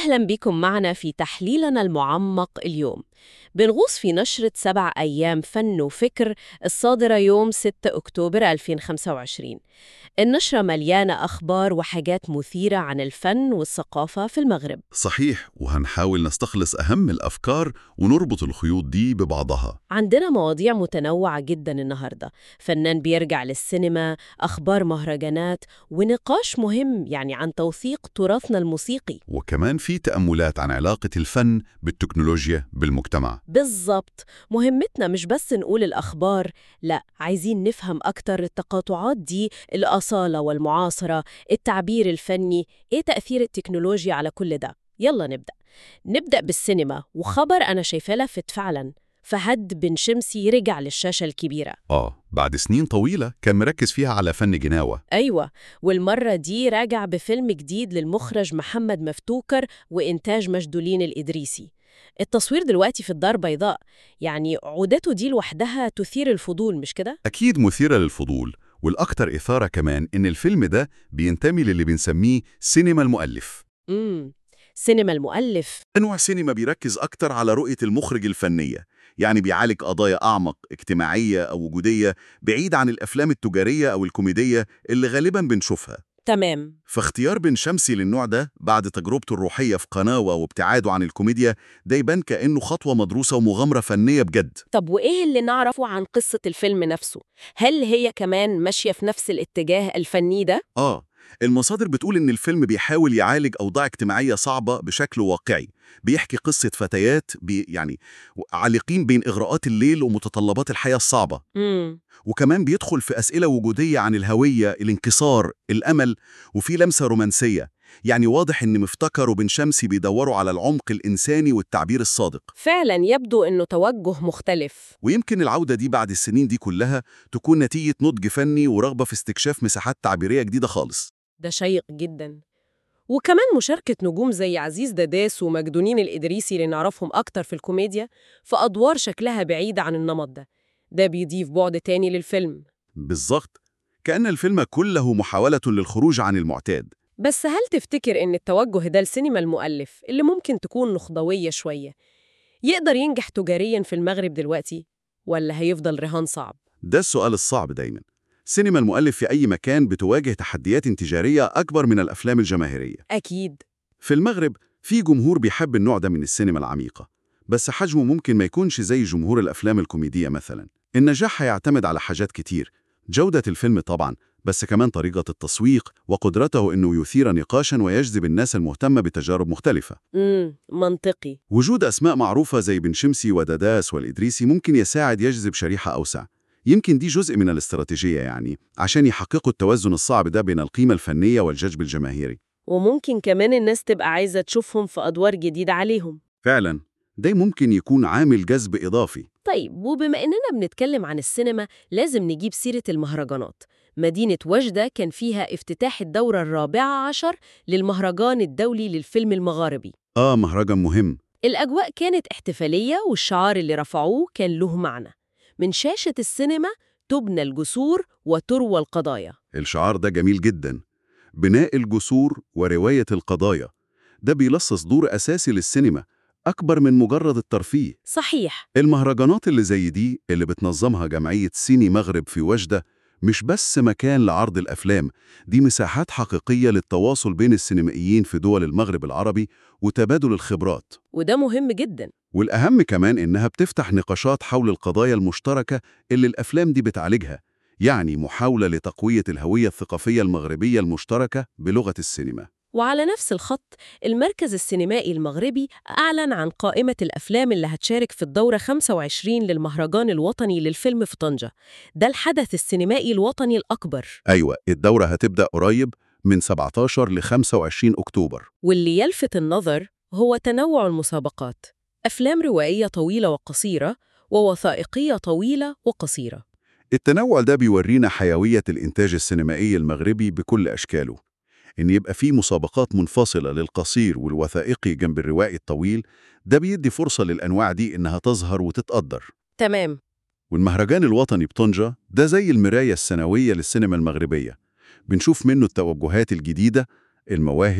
أهلا بكم معنا في تحليلنا المعمق اليوم بنغوص في نشرة سبع أيام فن وفكر الصادرة يوم 6 أكتوبر 2025 النشرة مليانة أخبار وحاجات مثيرة عن الفن والثقافة في المغرب صحيح وهنحاول نستخلص أهم الأفكار ونربط الخيوط دي ببعضها عندنا مواضيع متنوعة جدا النهاردة فنان بيرجع للسينما أخبار مهرجانات ونقاش مهم يعني عن توثيق تراثنا الموسيقي وكمان في تأملات عن علاقة الفن بالتكنولوجيا بالمجتمع بالظبط مهمتنا مش بس نقول الأخبار لا عايزين نفهم أكتر التقاطعات دي الأصالة والمعاصرة التعبير الفني إيه تأثير التكنولوجيا على كل ده يلا نبدأ نبدأ بالسينما وخبر أنا شايفاه لافت فعلا فهد بن شمسي رجع للشاشة الكبيرة آه بعد سنين طويلة كان مركز فيها على فن جناوة أيوة والمرة دي راجع بفيلم جديد للمخرج محمد مفتوكر وإنتاج مجدولين الإدريسي التصوير دلوقتي في الدار بيضاء يعني عودته دي لوحدها تثير الفضول مش كده؟ أكيد مثيرة للفضول والأكثر إثارة كمان إن الفيلم ده بينتمي للي بنسميه سينما المؤلف امم سينما المؤلف نوع سينما بيركز أكتر على رؤية المخرج الفنية يعني بيعالج قضايا أعمق اجتماعية أو وجودية بعيد عن الأفلام التجارية أو الكوميدية اللي غالبا بنشوفها تمام فاختيار بن شمسي للنوع ده بعد تجربته الروحية في قناوة وابتعاده عن الكوميديا ده يبان كأنه خطوة مدروسة ومغامرة فنية بجد طب وإيه اللي نعرفه عن قصة الفيلم نفسه؟ هل هي كمان ماشية في نفس الاتجاه الفني ده؟ آه المصادر بتقول إن الفيلم بيحاول يعالج أوضاع اجتماعية صعبة بشكل واقعي بيحكي قصة فتيات بي يعني عالقين بين إغراءات الليل ومتطلبات الحياة الصعبة امم وكمان بيدخل في أسئلة وجودية عن الهوية الانكسار الأمل وفي لمسة رومانسية يعني واضح إن مفتكر وبن شمسي بيدوروا على العمق الإنساني والتعبير الصادق فعلا يبدو إنه توجه مختلف ويمكن العودة دي بعد السنين دي كلها تكون نتيجة نضج فني ورغبة في استكشاف مساحات تعبيرية جديدة خالص ده شيق جدا وكمان مشاركة نجوم زي عزيز داداس ومجدونين الإدريسي اللي نعرفهم أكتر في الكوميديا في أدوار شكلها بعيدة عن النمط ده ده بيضيف بعد تاني للفيلم بالظبط كأن الفيلم كله محاولة للخروج عن المعتاد بس هل تفتكر إن التوجه ده لسينما المؤلف اللي ممكن تكون نخضوية شوية يقدر ينجح تجاريا في المغرب دلوقتي ولا هيفضل رهان صعب؟ ده السؤال الصعب دايما سينما المؤلف في أي مكان بتواجه تحديات تجارية أكبر من الأفلام الجماهيرية أكيد في المغرب في جمهور بيحب النوع ده من السينما العميقة بس حجمه ممكن ما يكونش زي جمهور الأفلام الكوميدية مثلا النجاح هيعتمد على حاجات كتير جودة الفيلم طبعا بس كمان طريقة التسويق وقدرته إنه يثير نقاشا ويجذب الناس المهتمة بتجارب مختلفة امم منطقي وجود أسماء معروفة زي بن شمسي وداداس والإدريسي ممكن يساعد يجذب شريحة أوسع يمكن دي جزء من الاستراتيجية يعني عشان يحققوا التوازن الصعب ده بين القيمة الفنية والجذب الجماهيري وممكن كمان الناس تبقى عايزة تشوفهم في أدوار جديدة عليهم فعلا ده ممكن يكون عامل جذب إضافي طيب وبما إننا بنتكلم عن السينما لازم نجيب سيرة المهرجانات مدينة وجدة كان فيها افتتاح الدورة الرابعة عشر للمهرجان الدولي للفيلم المغاربي آه مهرجان مهم الأجواء كانت احتفالية والشعار اللي رفعوه كان له معنى من شاشة السينما تبنى الجسور وتروى القضايا الشعار ده جميل جدا بناء الجسور ورواية القضايا ده بيلصص دور أساسي للسينما أكبر من مجرد الترفيه صحيح المهرجانات اللي زي دي اللي بتنظمها جمعية سيني مغرب في وجدة مش بس مكان لعرض الأفلام دي مساحات حقيقية للتواصل بين السينمائيين في دول المغرب العربي وتبادل الخبرات وده مهم جدا والأهم كمان إنها بتفتح نقاشات حول القضايا المشتركة اللي الأفلام دي بتعالجها يعني محاولة لتقوية الهوية الثقافية المغربية المشتركة بلغة السينما وعلى نفس الخط المركز السينمائي المغربي أعلن عن قائمة الأفلام اللي هتشارك في الدورة 25 للمهرجان الوطني للفيلم في طنجة ده الحدث السينمائي الوطني الأكبر أيوة الدورة هتبدأ قريب من 17 ل 25 أكتوبر واللي يلفت النظر هو تنوع المسابقات أفلام روائية طويلة وقصيرة ووثائقية طويلة وقصيرة التنوع ده بيورينا حيوية الإنتاج السينمائي المغربي بكل أشكاله إن يبقى فيه مسابقات منفصلة للقصير والوثائقي جنب الروائي الطويل ده بيدي فرصة للأنواع دي إنها تظهر وتتقدر تمام والمهرجان الوطني بطنجة ده زي المراية السنوية للسينما المغربية بنشوف منه التوجهات الجديدة المواهب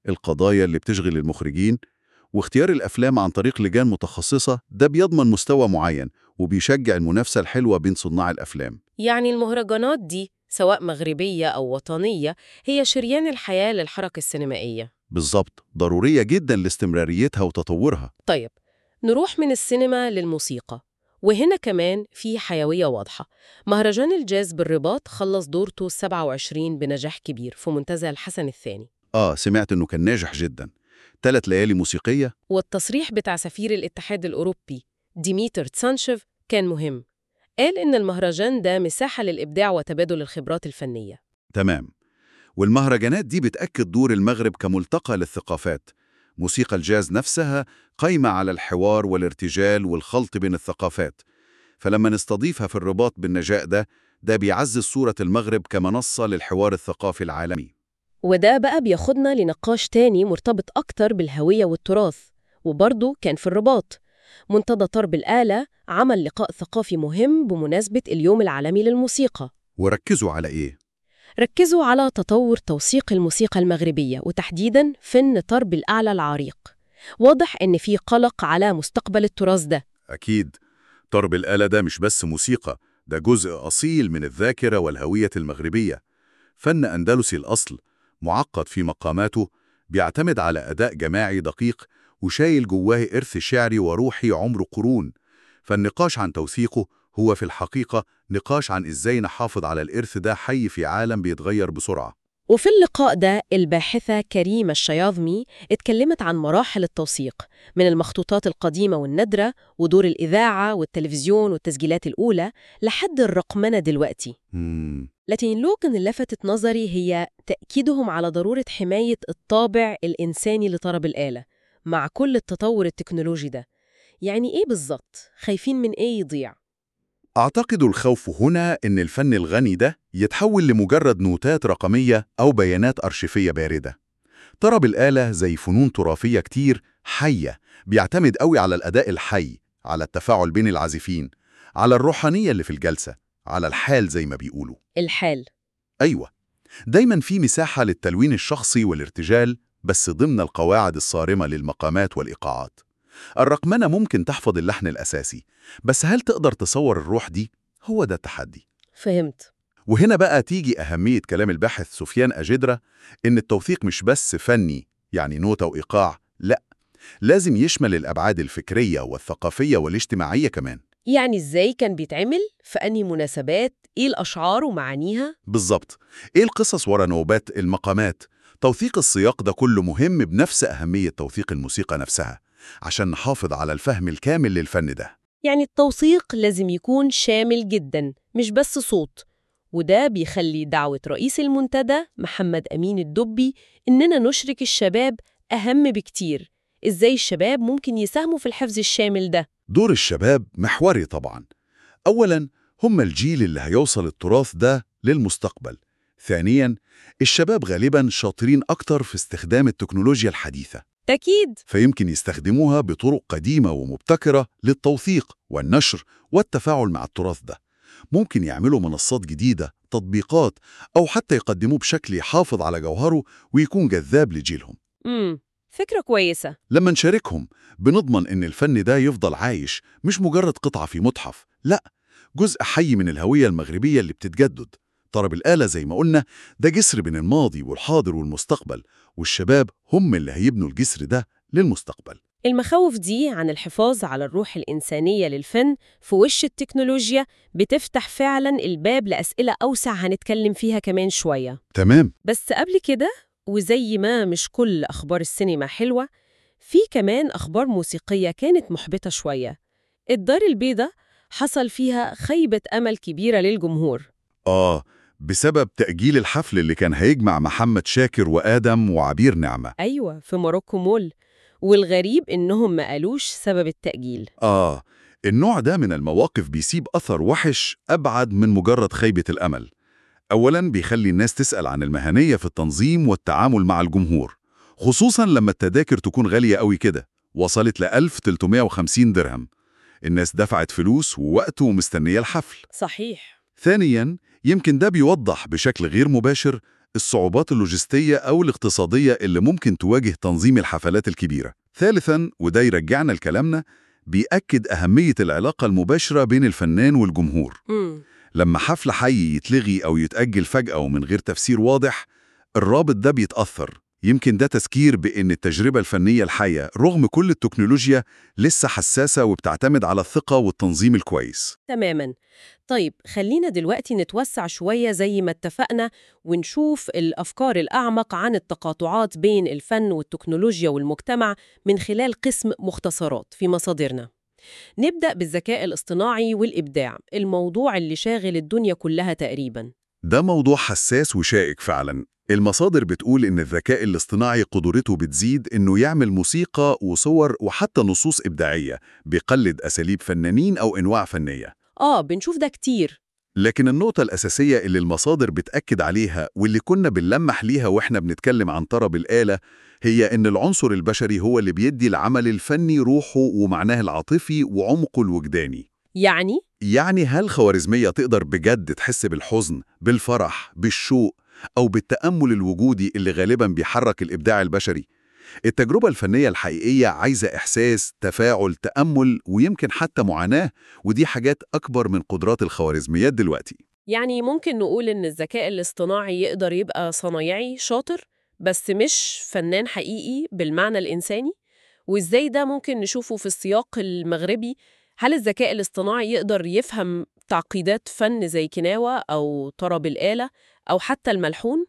القضايا اللي بتشغل المخرجين واختيار الأفلام عن طريق لجان متخصصة ده بيضمن مستوى معين وبيشجع المنافسة الحلوة بين صناع الأفلام يعني المهرجانات دي سواء مغربية أو وطنية هي شريان الحياة للحركة السينمائية بالظبط ضرورية جدا لاستمراريتها وتطورها طيب نروح من السينما للموسيقى وهنا كمان في حيوية واضحة مهرجان الجاز بالرباط خلص دورته 27 بنجاح كبير في منتزه الحسن الثاني آه سمعت إنه كان ناجح جدا ثلاث ليالي موسيقية والتصريح بتاع سفير الاتحاد الأوروبي ديميتر تسانشيف كان مهم قال إن المهرجان ده مساحة للإبداع وتبادل الخبرات الفنية تمام والمهرجانات دي بتأكد دور المغرب كملتقى للثقافات موسيقى الجاز نفسها قايمة على الحوار والارتجال والخلط بين الثقافات فلما نستضيفها في الرباط بالنجاء ده ده بيعزز صورة المغرب كمنصة للحوار الثقافي العالمي وده بقى بياخدنا لنقاش تاني مرتبط أكتر بالهوية والتراث وبرضه كان في الرباط منتدى طرب الآلة عمل لقاء ثقافي مهم بمناسبة اليوم العالمي للموسيقى وركزوا على إيه؟ ركزوا على تطور توثيق الموسيقى المغربية وتحديداً فن طرب الأعلى العريق واضح إن في قلق على مستقبل التراث ده أكيد طرب الآلة ده مش بس موسيقى ده جزء أصيل من الذاكرة والهوية المغربية فن أندلسي الأصل معقد في مقاماته بيعتمد على أداء جماعي دقيق وشايل جواه إرث شعري وروحي عمره قرون فالنقاش عن توثيقه هو في الحقيقة نقاش عن إزاي نحافظ على الإرث ده حي في عالم بيتغير بسرعة وفي اللقاء ده الباحثة كريمة الشياظمي اتكلمت عن مراحل التوثيق من المخطوطات القديمة والنادرة ودور الإذاعة والتلفزيون والتسجيلات الأولى لحد الرقمنة دلوقتي مم. لكن اللوكن اللي لفتت نظري هي تأكيدهم على ضرورة حماية الطابع الإنساني لطرب الآلة مع كل التطور التكنولوجي ده يعني إيه بالظبط؟ خايفين من إيه يضيع؟ أعتقد الخوف هنا إن الفن الغني ده يتحول لمجرد نوتات رقمية أو بيانات أرشيفية باردة. طرب الآلة زي فنون تراثية كتير حية بيعتمد قوي على الأداء الحي، على التفاعل بين العازفين، على الروحانية اللي في الجلسة، على الحال زي ما بيقولوا. الحال أيوة، دايما في مساحة للتلوين الشخصي والارتجال بس ضمن القواعد الصارمة للمقامات والإيقاعات. الرقمنة ممكن تحفظ اللحن الأساسي، بس هل تقدر تصور الروح دي؟ هو ده التحدي. فهمت وهنا بقى تيجي أهمية كلام الباحث سفيان أجدرة إن التوثيق مش بس فني يعني نوتة وإيقاع، لأ، لازم يشمل الأبعاد الفكرية والثقافية والاجتماعية كمان. يعني إزاي كان بيتعمل؟ في أنهي مناسبات؟ إيه الأشعار ومعانيها؟ بالظبط، إيه القصص ورا نوبات المقامات؟ توثيق السياق ده كله مهم بنفس أهمية توثيق الموسيقى نفسها، عشان نحافظ على الفهم الكامل للفن ده. يعني التوثيق لازم يكون شامل جدا مش بس صوت وده بيخلي دعوة رئيس المنتدى محمد أمين الدبي إننا نشرك الشباب أهم بكتير إزاي الشباب ممكن يساهموا في الحفظ الشامل ده دور الشباب محوري طبعا أولا هم الجيل اللي هيوصل التراث ده للمستقبل ثانيا الشباب غالبا شاطرين أكتر في استخدام التكنولوجيا الحديثة تأكيد فيمكن يستخدموها بطرق قديمة ومبتكرة للتوثيق والنشر والتفاعل مع التراث ده ممكن يعملوا منصات جديدة تطبيقات أو حتى يقدموه بشكل يحافظ على جوهره ويكون جذاب لجيلهم امم فكرة كويسة لما نشاركهم بنضمن إن الفن ده يفضل عايش مش مجرد قطعة في متحف لا جزء حي من الهوية المغربية اللي بتتجدد طرب الآلة زي ما قلنا ده جسر بين الماضي والحاضر والمستقبل والشباب هم اللي هيبنوا الجسر ده للمستقبل المخاوف دي عن الحفاظ على الروح الإنسانية للفن في وش التكنولوجيا بتفتح فعلا الباب لأسئلة أوسع هنتكلم فيها كمان شوية تمام بس قبل كده وزي ما مش كل أخبار السينما حلوة في كمان أخبار موسيقية كانت محبطة شوية الدار البيضاء حصل فيها خيبة أمل كبيرة للجمهور آه بسبب تأجيل الحفل اللي كان هيجمع محمد شاكر وآدم وعبير نعمة أيوة في موروكو مول والغريب إنهم ما قالوش سبب التأجيل آه النوع ده من المواقف بيسيب أثر وحش أبعد من مجرد خيبة الأمل أولاً بيخلي الناس تسأل عن المهنية في التنظيم والتعامل مع الجمهور خصوصاً لما التذاكر تكون غالية قوي كده وصلت ل 1350 درهم الناس دفعت فلوس ووقت ومستنية الحفل صحيح ثانياً يمكن ده بيوضح بشكل غير مباشر الصعوبات اللوجستية أو الاقتصادية اللي ممكن تواجه تنظيم الحفلات الكبيرة ثالثاً وده يرجعنا لكلامنا بيأكد أهمية العلاقة المباشرة بين الفنان والجمهور مم. لما حفل حي يتلغي أو يتأجل فجأة ومن غير تفسير واضح الرابط ده بيتأثر يمكن ده تذكير بأن التجربة الفنية الحية رغم كل التكنولوجيا لسه حساسة وبتعتمد على الثقة والتنظيم الكويس تماما طيب خلينا دلوقتي نتوسع شوية زي ما اتفقنا ونشوف الأفكار الأعمق عن التقاطعات بين الفن والتكنولوجيا والمجتمع من خلال قسم مختصرات في مصادرنا نبدأ بالذكاء الاصطناعي والإبداع الموضوع اللي شاغل الدنيا كلها تقريباً ده موضوع حساس وشائك فعلا المصادر بتقول إن الذكاء الاصطناعي قدرته بتزيد إنه يعمل موسيقى وصور وحتى نصوص إبداعية بيقلد أساليب فنانين أو أنواع فنية آه بنشوف ده كتير لكن النقطة الأساسية اللي المصادر بتأكد عليها واللي كنا بنلمح ليها وإحنا بنتكلم عن طرب الآلة هي إن العنصر البشري هو اللي بيدي العمل الفني روحه ومعناه العاطفي وعمقه الوجداني يعني يعني هل خوارزمية تقدر بجد تحس بالحزن، بالفرح، بالشوق أو بالتأمل الوجودي اللي غالباً بيحرك الإبداع البشري؟ التجربة الفنية الحقيقية عايزة إحساس، تفاعل، تأمل ويمكن حتى معاناة ودي حاجات أكبر من قدرات الخوارزميات دلوقتي يعني ممكن نقول إن الذكاء الاصطناعي يقدر يبقى صنايعي شاطر بس مش فنان حقيقي بالمعنى الإنساني؟ وإزاي ده ممكن نشوفه في السياق المغربي؟ هل الذكاء الاصطناعي يقدر يفهم تعقيدات فن زي كناوة أو طرب الآلة أو حتى الملحون؟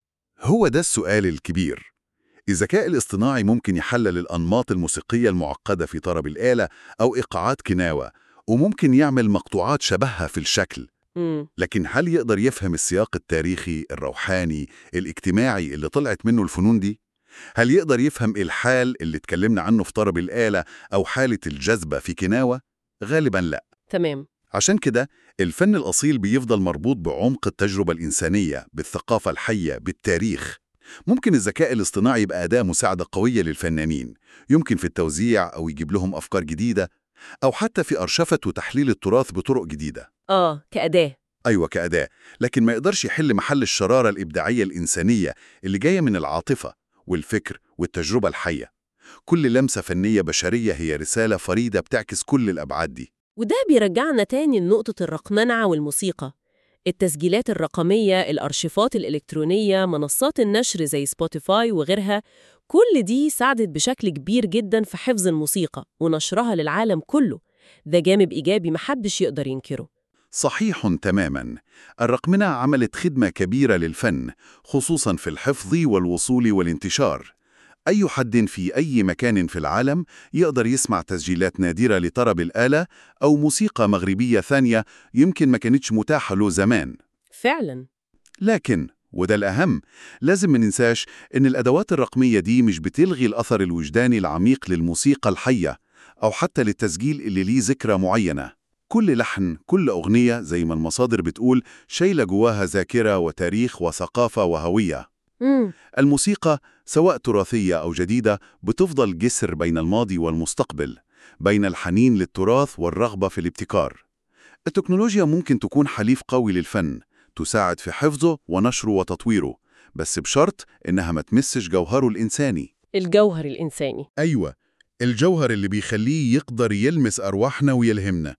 هو ده السؤال الكبير الذكاء الاصطناعي ممكن يحلل الأنماط الموسيقية المعقدة في طرب الآلة أو إيقاعات كناوة وممكن يعمل مقطوعات شبهها في الشكل مم. لكن هل يقدر يفهم السياق التاريخي، الروحاني، الاجتماعي اللي طلعت منه الفنون دي؟ هل يقدر يفهم الحال اللي اتكلمنا عنه في طرب الآلة أو حالة الجذبة في كناوة؟ غالباً لا. تمام عشان كده الفن الأصيل بيفضل مربوط بعمق التجربة الإنسانية، بالثقافة الحية، بالتاريخ. ممكن الذكاء الاصطناعي يبقى أداة مساعدة قوية للفنانين، يمكن في التوزيع أو يجيب لهم أفكار جديدة، أو حتى في أرشفة وتحليل التراث بطرق جديدة. آه كأداة أيوة كأداة، لكن ما يقدرش يحل محل الشرارة الإبداعية الإنسانية اللي جاية من العاطفة والفكر والتجربة الحية. كل لمسة فنية بشرية هي رسالة فريدة بتعكس كل الأبعاد دي. وده بيرجعنا تاني لنقطة الرقمنة والموسيقى التسجيلات الرقمية، الأرشيفات الإلكترونية، منصات النشر زي سبوتيفاي وغيرها كل دي ساعدت بشكل كبير جدا في حفظ الموسيقى ونشرها للعالم كله ده جانب إيجابي محدش يقدر ينكره صحيح تماما الرقمنة عملت خدمة كبيرة للفن خصوصا في الحفظ والوصول والانتشار أي حد في أي مكان في العالم يقدر يسمع تسجيلات نادرة لطرب الآلة أو موسيقى مغربية ثانية يمكن ما كانتش متاحة له زمان فعلا لكن وده الأهم لازم ما ننساش إن الأدوات الرقمية دي مش بتلغي الأثر الوجداني العميق للموسيقى الحية أو حتى للتسجيل اللي ليه ذكرى معينة كل لحن كل أغنية زي ما المصادر بتقول شايلة جواها ذاكرة وتاريخ وثقافة وهوية مم. الموسيقى سواء تراثية أو جديدة بتفضل جسر بين الماضي والمستقبل بين الحنين للتراث والرغبة في الابتكار التكنولوجيا ممكن تكون حليف قوي للفن تساعد في حفظه ونشره وتطويره بس بشرط إنها ما تمسش جوهره الإنساني الجوهر الإنساني أيوة الجوهر اللي بيخليه يقدر يلمس أرواحنا ويلهمنا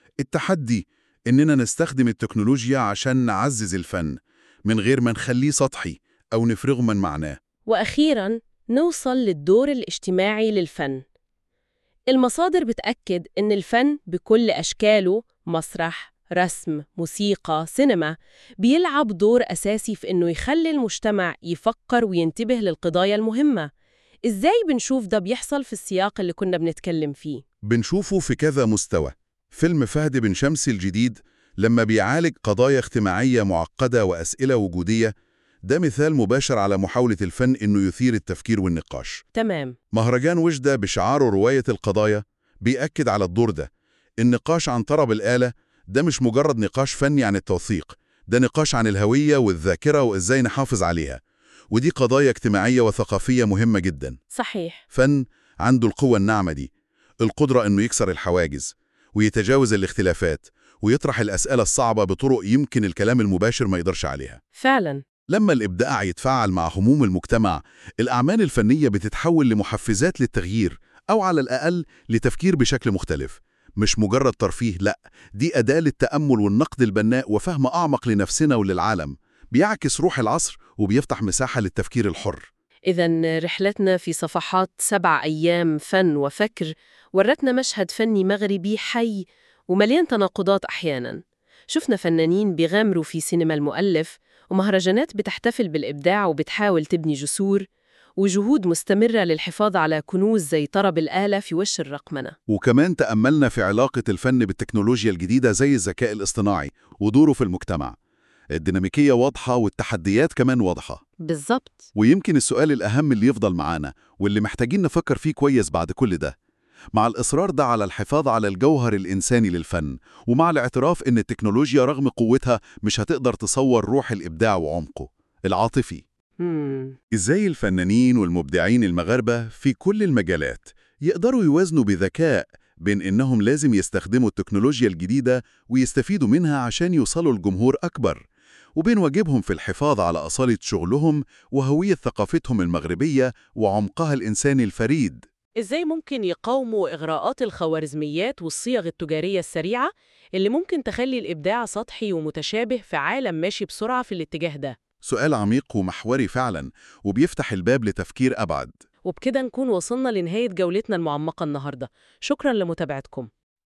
التحدي إننا نستخدم التكنولوجيا عشان نعزز الفن من غير ما نخليه سطحي أو نفرغه من معناه وأخيراً نوصل للدور الاجتماعي للفن المصادر بتأكد إن الفن بكل أشكاله مسرح، رسم، موسيقى، سينما بيلعب دور أساسي في إنه يخلي المجتمع يفكر وينتبه للقضايا المهمة إزاي بنشوف ده بيحصل في السياق اللي كنا بنتكلم فيه؟ بنشوفه في كذا مستوى فيلم فهد بن شمس الجديد لما بيعالج قضايا اجتماعية معقدة وأسئلة وجودية ده مثال مباشر على محاولة الفن إنه يثير التفكير والنقاش تمام مهرجان وجدة بشعاره رواية القضايا بيأكد على الدور ده النقاش عن طرب الآلة ده مش مجرد نقاش فني عن التوثيق ده نقاش عن الهوية والذاكرة وإزاي نحافظ عليها ودي قضايا اجتماعية وثقافية مهمة جدا صحيح فن عنده القوة الناعمة دي القدرة إنه يكسر الحواجز ويتجاوز الاختلافات ويطرح الأسئلة الصعبة بطرق يمكن الكلام المباشر ما يقدرش عليها فعلا لما الإبداع يتفاعل مع هموم المجتمع الأعمال الفنية بتتحول لمحفزات للتغيير أو على الأقل لتفكير بشكل مختلف مش مجرد ترفيه لأ دي أداة للتأمل والنقد البناء وفهم أعمق لنفسنا وللعالم بيعكس روح العصر وبيفتح مساحة للتفكير الحر إذا رحلتنا في صفحات سبع أيام فن وفكر ورتنا مشهد فني مغربي حي ومليان تناقضات أحياناً شفنا فنانين بيغامروا في سينما المؤلف ومهرجانات بتحتفل بالإبداع وبتحاول تبني جسور وجهود مستمرة للحفاظ على كنوز زي طرب الآلة في وش الرقمنة وكمان تأملنا في علاقة الفن بالتكنولوجيا الجديدة زي الذكاء الاصطناعي ودوره في المجتمع الديناميكية واضحة والتحديات كمان واضحة بالظبط ويمكن السؤال الأهم اللي يفضل معانا واللي محتاجين نفكر فيه كويس بعد كل ده مع الإصرار ده على الحفاظ على الجوهر الإنساني للفن ومع الاعتراف إن التكنولوجيا رغم قوتها مش هتقدر تصور روح الإبداع وعمقه العاطفي مم. إزاي الفنانين والمبدعين المغاربة في كل المجالات يقدروا يوازنوا بذكاء بين إنهم لازم يستخدموا التكنولوجيا الجديدة ويستفيدوا منها عشان يوصلوا لجمهور أكبر وبين واجبهم في الحفاظ على أصالة شغلهم وهوية ثقافتهم المغربية وعمقها الإنساني الفريد إزاي ممكن يقاوموا إغراءات الخوارزميات والصيغ التجارية السريعة اللي ممكن تخلي الإبداع سطحي ومتشابه في عالم ماشي بسرعة في الاتجاه ده سؤال عميق ومحوري فعلا وبيفتح الباب لتفكير أبعد وبكده نكون وصلنا لنهاية جولتنا المعمقة النهاردة شكرا لمتابعتكم